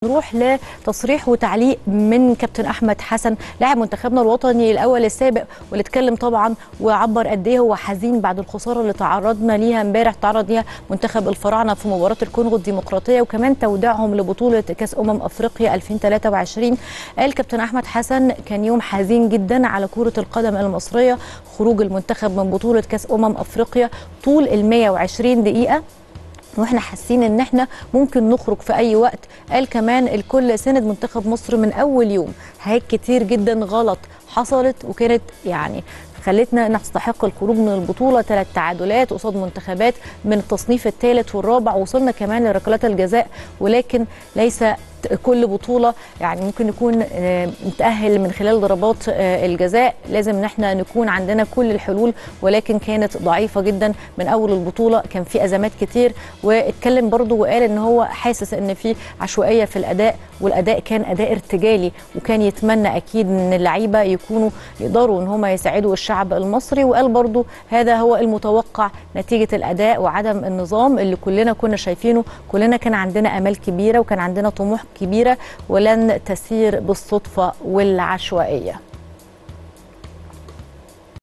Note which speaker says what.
Speaker 1: نروح لتصريح وتعليق من كابتن احمد حسن لاعب منتخبنا الوطني الاول السابق واللي اتكلم طبعا وعبر قد ايه هو حزين بعد الخساره اللي تعرضنا ليها امبارح تعرض ليها منتخب الفراعنه في مباراه الكونغو الديمقراطيه وكمان توديعهم لبطوله كاس امم افريقيا 2023 قال كابتن احمد حسن كان يوم حزين جدا على كره القدم المصريه خروج المنتخب من بطوله كاس امم افريقيا طول ال 120 دقيقه واحنا حاسين ان احنا ممكن نخرج في اي وقت قال كمان الكل سند منتخب مصر من اول يوم حاجات كتير جدا غلط حصلت وكانت يعني خلتنا نستحق الخروج من البطوله ثلاث تعادلات قصاد منتخبات من التصنيف الثالث والرابع وصلنا كمان لركلات الجزاء ولكن ليس كل بطوله يعني ممكن نكون نتاهل من خلال ضربات الجزاء لازم ان احنا نكون عندنا كل الحلول ولكن كانت ضعيفه جدا من اول البطوله كان في ازمات كتير واتكلم برضو وقال ان هو حاسس ان في عشوائيه في الاداء والاداء كان اداء ارتجالي وكان يتمنى اكيد ان اللعيبه يكونوا يقدروا ان هم يساعدوا الشعب المصري وقال برضو هذا هو المتوقع نتيجه الاداء وعدم النظام اللي كلنا كنا شايفينه كلنا كان عندنا امال كبيره وكان عندنا طموح كبيره ولن تسير بالصدفه والعشوائيه